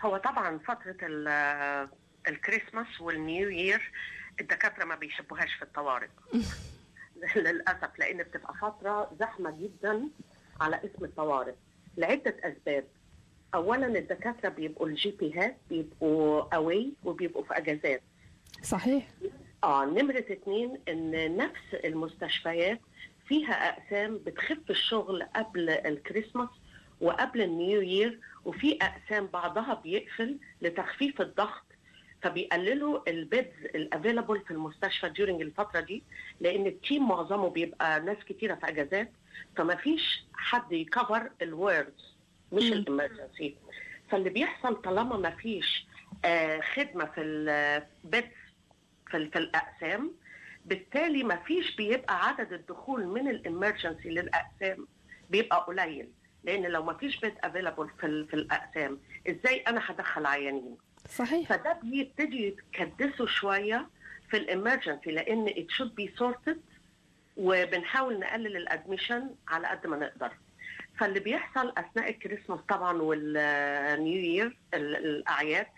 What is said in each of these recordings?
هو طبعا فتره ال- الكريسماس والنيو يير الدكاتره ما بيحبوهاش في الطوارئ للاسف لان بتبقى فتره زحمه جدا على اسم الطوارئ لعده اسباب اولا الدكاتره بيبقوا الجي بيهات بيبقوا اواي وبيبقوا في اجازات صحيح اه نمرة اتنين ان نفس المستشفيات فيها اقسام بتخف الشغل قبل الكريسماس وقبل النيو يير وفي اقسام بعضها بيقفل لتخفيف الضغط فبيقللوا البيدز الافيلابل في المستشفى during الفتره دي لان التيم معظمه بيبقى ناس كتيره في اجازات فما فيش حد يكفر الوردز مش مم. الامرجنسي فاللي بيحصل طالما ما فيش آه خدمه في البيدز في, ال- في الاقسام بالتالي ما فيش بيبقى عدد الدخول من الامرجنسي للاقسام بيبقى قليل لان لو ما فيش بيت افيلابل في, ال- في الاقسام ازاي انا هدخل عيانين صحيح فده بيبتدي يتكدسوا شويه في الامرجنسي لان it should be sorted وبنحاول نقلل الادميشن على قد ما نقدر فاللي بيحصل اثناء الكريسماس طبعا والنيو يير الاعياد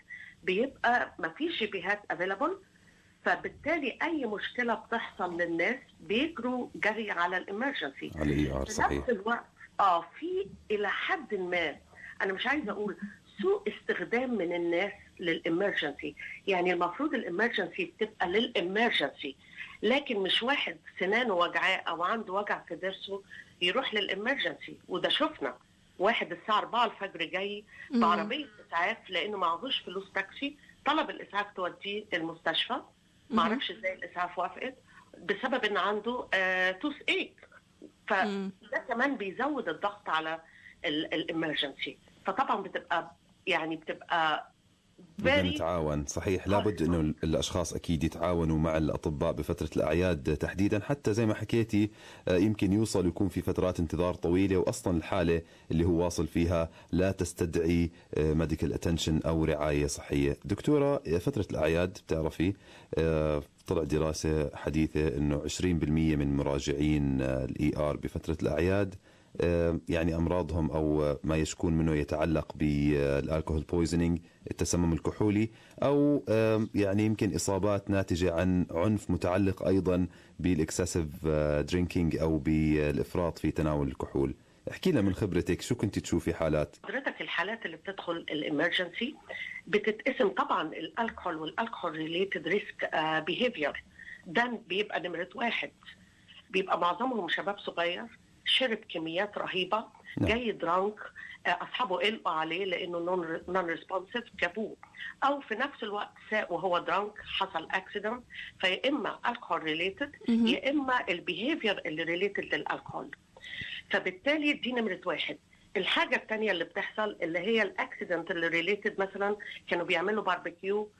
بيبقى ما فيش جيبيهات افيلابل فبالتالي اي مشكله بتحصل للناس بيجروا جري على الامرجنسي على الاي ار في صحيح نفس الوقت اه في الى حد ما انا مش عايزه اقول سوء استخدام من الناس للامرجنسي يعني المفروض الامرجنسي بتبقى للامرجنسي لكن مش واحد سنانه وجعاه او عنده وجع في ضرسه يروح للامرجنسي وده شفنا واحد الساعه 4 الفجر جاي مم. بعربيه اسعاف لانه معهوش فلوس تاكسي طلب الاسعاف توديه المستشفى مم. معرفش ازاي الاسعاف وافقت بسبب ان عنده آه توس ايك مم. فده كمان بيزود الضغط على الامرجنسي فطبعا بتبقى يعني بتبقى بدنا very نتعاون صحيح لابد انه ال- الاشخاص اكيد يتعاونوا مع الاطباء بفتره الاعياد تحديدا حتى زي ما حكيتي آه، يمكن يوصل يكون في فترات انتظار طويله واصلا الحاله اللي هو واصل فيها لا تستدعي ميديكال اتنشن او رعايه صحيه دكتوره آه، فتره الاعياد بتعرفي آه، طلع دراسه حديثه انه 20% من مراجعين الاي ار بفتره الاعياد آه، يعني امراضهم او ما يشكون منه يتعلق بالالكوهول بويزنينج التسمم الكحولي او آه، يعني يمكن اصابات ناتجه عن عنف متعلق ايضا بالاكسسيف درينكينج او بالافراط في تناول الكحول احكي لنا من خبرتك شو كنت تشوفي حالات حضرتك الحالات اللي بتدخل الامرجنسي بتتقسم طبعا الالكحول والالكحول ريليتد ريسك بيهيفير ده بيبقى نمره واحد بيبقى معظمهم شباب صغير شرب كميات رهيبه نعم. جاي درانك آه، اصحابه قلقوا عليه لانه نون ريسبونسيف جابوه او في نفس الوقت ساق وهو درانك حصل اكسيدنت فيا اما الكحول ريليتد مهم. يا اما البيهيفير اللي ريليتد للالكحول فبالتالي دي نمره واحد الحاجه الثانيه اللي بتحصل اللي هي الاكسيدنت اللي ريليتد مثلا كانوا بيعملوا باربيكيو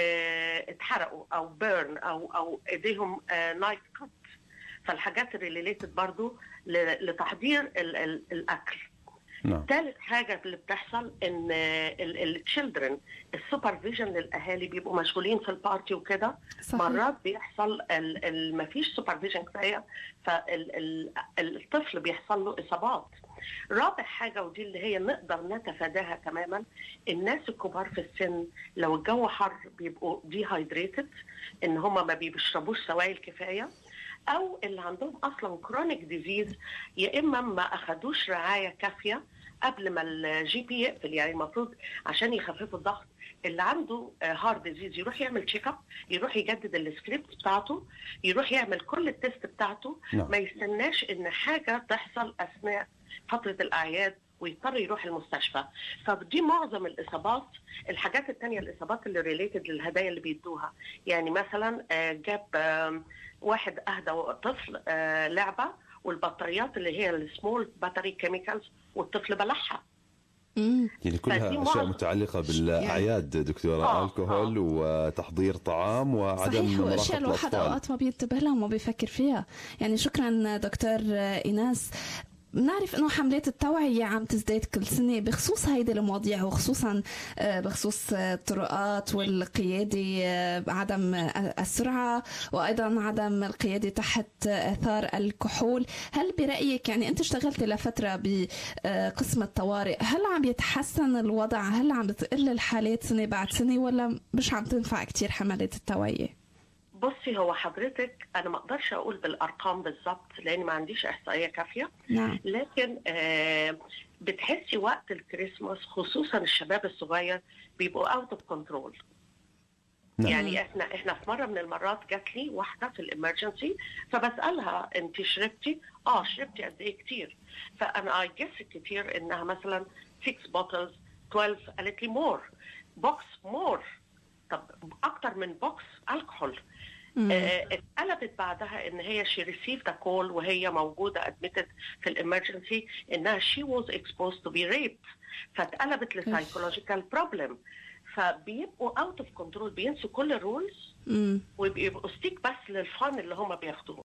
واتحرقوا او بيرن او او ايديهم نايف كات فالحاجات الريليتد برضو ل- لتحضير ال- ال- الاكل نعم ثالث حاجه اللي بتحصل ان التشيلدرن السوبرفيجن للاهالي بيبقوا مشغولين في البارتي وكده صحيح. مرات بيحصل ما فيش سوبرفيجن كفايه فالطفل بيحصل له اصابات رابع حاجه ودي اللي هي نقدر نتفاداها تماما الناس الكبار في السن لو الجو حر بيبقوا ديهايدريتد ان هم ما بيشربوش سوائل كفايه او اللي عندهم اصلا كرونيك ديزيز يا اما ما اخدوش رعايه كافيه قبل ما الجي بي يقفل يعني المفروض عشان يخففوا الضغط اللي عنده هارد ديزيز يروح يعمل تشيك اب يروح يجدد السكريبت بتاعته يروح يعمل كل التست بتاعته نعم. ما يستناش ان حاجه تحصل اثناء فتره الاعياد ويضطر يروح المستشفى فدي معظم الاصابات الحاجات التانية الاصابات اللي ريليتد للهدايا اللي بيدوها يعني مثلا آه، جاب آم، واحد اهدى طفل آه، لعبه والبطاريات اللي هي السمول باتري كيميكالز والطفل بلعها مم. يعني فدي كلها اشياء معظم- متعلقه بالاعياد دكتوره آه، الكحول وتحضير طعام وعدم صحيح واشياء مراقبه الواحد الاطفال اوقات ما بينتبه لها وما بيفكر فيها يعني شكرا دكتور ايناس بنعرف انه حملات التوعيه عم تزداد كل سنه بخصوص هيدي المواضيع وخصوصا آه، بخصوص الطرقات والقياده آه، عدم السرعه وايضا عدم القياده تحت اثار الكحول هل برايك يعني انت اشتغلتي لفتره بقسم الطوارئ هل عم يتحسن الوضع هل عم بتقل الحالات سنه بعد سنه ولا مش عم تنفع كثير حملات التوعيه بصي هو حضرتك انا ما اقدرش اقول بالارقام بالظبط لان ما عنديش احصائيه كافيه نعم لكن آه بتحسي وقت الكريسماس خصوصا الشباب الصغير بيبقوا اوت اوف كنترول نعم. يعني احنا احنا في مره من المرات جات لي واحده في الامرجنسي فبسالها انت شربتي؟ اه شربتي قد ايه كتير؟ فانا اي جس كتير انها مثلا 6 bottles 12 قالت لي مور بوكس مور طب اكتر من بوكس الكحول مم. آه، اتقلبت بعدها ان هي شي ريسيفد كول وهي موجوده ادمتد في الامرجنسي انها شي واز exposed تو بي ريبد فاتقلبت لسايكولوجيكال بروبلم فبيبقوا اوت اوف كنترول بينسوا كل الرولز مم. وبيبقوا ستيك بس للفن اللي هم بياخدوه